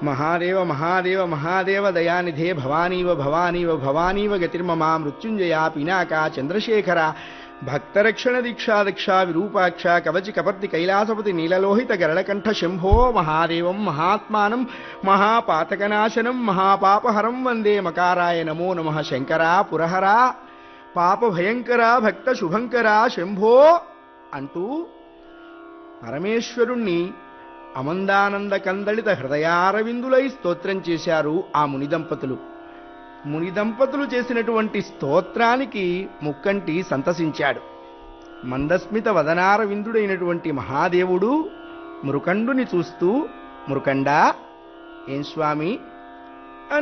మహాదేవ మహాదేవ మహాదేవ దయానిధే భవానీవ భవానీవ భవానీవ గతిర్మమా మృత్యుంజయ పినాక చంద్రశేఖర భక్తరక్షణ దీక్షా దక్షా విరూపాక్ష కవచి కపర్తి కైలాసపతి నీలలోహిత గరళకంఠ శంభో మహాదేవం మహాత్మానం మహాపాతకనాశనం మహాపాపహరం వందే మకారాయ నమో నమ శంకర పురహర పాప భయంకర భక్త శుభంకర శంభో అంటూ పరమేశ్వరుణ్ణి అమందానంద కందళిత హృదయారవిందులై స్తోత్రం చేశారు ఆ ముని దంపతులు ముని దంపతులు చేసినటువంటి స్తోత్రానికి ముక్కంటి సంతసించాడు మందస్మిత వదనారవిందుడైనటువంటి మహాదేవుడు మృకండుని చూస్తూ మృకండా ఏం స్వామి